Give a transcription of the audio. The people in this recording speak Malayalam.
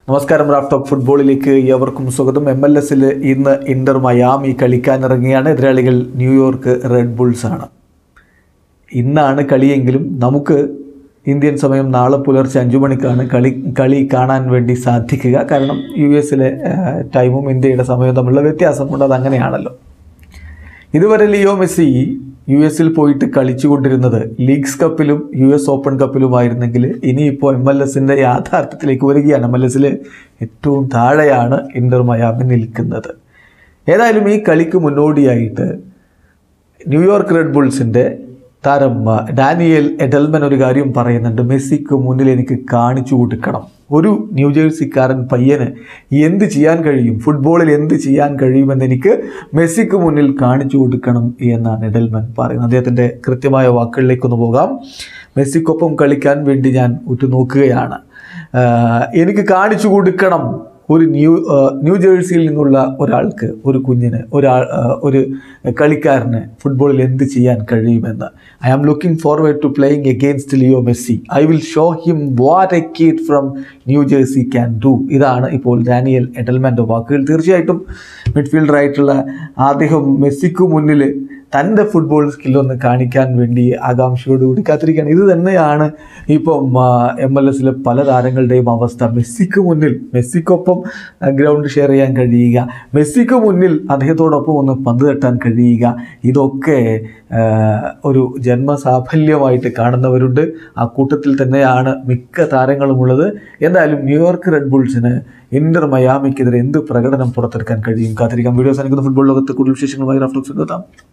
നമസ്കാരം റാഫ് ടോക്ക് ഫുട്ബോളിലേക്ക് ഏവർക്കും സ്വാഗതം എം എൽ എസിൽ ഇന്ന് ഇന്റർ മയാമി കളിക്കാനിറങ്ങിയാണ് എതിരാളികൾ ന്യൂയോർക്ക് റെഡ് ബുൾസ് ആണ് ഇന്നാണ് കളിയെങ്കിലും നമുക്ക് ഇന്ത്യൻ സമയം നാളെ പുലർച്ചെ അഞ്ചു മണിക്കാണ് കളി കളി കാണാൻ വേണ്ടി സാധിക്കുക കാരണം യു എസിലെ ടൈമും ഇന്ത്യയുടെ സമയവും തമ്മിലുള്ള വ്യത്യാസമുണ്ട് അതങ്ങനെയാണല്ലോ ഇതുവരെ ലിയോ മെസ്സി യു എസിൽ പോയിട്ട് കളിച്ചുകൊണ്ടിരുന്നത് ലീഗ്സ് കപ്പിലും യു എസ് ഓപ്പൺ കപ്പിലുമായിരുന്നെങ്കിൽ ഇനിയിപ്പോൾ എം എൽ എസിൻ്റെ യാഥാർത്ഥ്യത്തിലേക്ക് വരികയാണ് എം എൽ എസിൽ ഏറ്റവും താഴെയാണ് ഇന്റർ മയാമി നിൽക്കുന്നത് ഏതായാലും ഈ കളിക്ക് മുന്നോടിയായിട്ട് ന്യൂയോർക്ക് റെഡ് ബുൾസിൻ്റെ താരം ആ, ഡാനിയൽ എഡൽമൻ ഒരു കാര്യം പറയുന്നുണ്ട് മെസ്സിക്ക് മുന്നിൽ എനിക്ക് കാണിച്ചു കൊടുക്കണം ഒരു ന്യൂജേഴ്സിക്കാരൻ പയ്യന് എന്ത് ചെയ്യാൻ കഴിയും ഫുട്ബോളിൽ എന്ത് ചെയ്യാൻ കഴിയുമെന്ന് എനിക്ക് മെസ്സിക്ക് മുന്നിൽ കാണിച്ചു കൊടുക്കണം എന്നാണ് എഡൽമൻ പറയുന്നത് അദ്ദേഹത്തിൻ്റെ കൃത്യമായ വാക്കുകളിലേക്കൊന്ന് പോകാം മെസ്സിക്കൊപ്പം കളിക്കാൻ വേണ്ടി ഞാൻ ഉറ്റുനോക്കുകയാണ് ആ, എനിക്ക് കാണിച്ചു കൊടുക്കണം ഒരു ന്യൂ ആ, ന്യൂ ജേഴ്സിയിൽ നിന്നുള്ള ഒരാൾക്ക് ഒരു കുഞ്ഞിന് ഒരാൾ ആ, ഒരു കളിക്കാരന് ഫുട്ബോളിൽ എന്ത് ചെയ്യാൻ കഴിയുമെന്ന് I am looking forward to playing against Leo Messi I will show him what a kid from New Jersey can do ഇതാണ് ഇപ്പോൾ ഡാനിയൽ എഡൽമാൻ്റെ വാക്കുകൾ തീർച്ചയായിട്ടും മിഡ്ഫീൽഡറായിട്ടുള്ള അദ്ദേഹം മെസ്സിക്ക് മുന്നിൽ തൻ്റെ ഫുട്ബോൾ സ്കില്ലൊന്ന് കാണിക്കാൻ വേണ്ടി ആകാംക്ഷയോടുകൂടി കാത്തിരിക്കുകയാണ് ഇത് തന്നെയാണ് ഇപ്പം എം എൽ എസിലെ പല താരങ്ങളുടെയും അവസ്ഥ മെസ്സിക്ക് മുന്നിൽ മെസ്സിക്കൊപ്പം ഗ്രൗണ്ട് ഷെയർ ചെയ്യാൻ കഴിയുക മെസ്സിക്ക് മുന്നിൽ അദ്ദേഹത്തോടൊപ്പം ഒന്ന് പന്ത് തട്ടാൻ കഴിയുക ഇതൊക്കെ ആ, ഒരു ജന്മസാഫല്യമായിട്ട് കാണുന്നവരുണ്ട് ആ കൂട്ടത്തിൽ തന്നെയാണ് മിക്ക താരങ്ങളുമുള്ളത് എന്തായാലും ന്യൂയോർക്ക് റെഡ് ബുൾസിന് ഇന്റർ മയാമിക്കെതിരെ എന്ത് പ്രകടനം പുറത്തെടുക്കാൻ കഴിയും കാത്തിരിക്കാം വീഡിയോസ് അനുക്കുന്ന ഫുട്ബോൾ ലോകത്ത് കൂടുതൽ വിശേഷങ്ങളുമായി റാഫ്റ്റോക്സ് എത്താം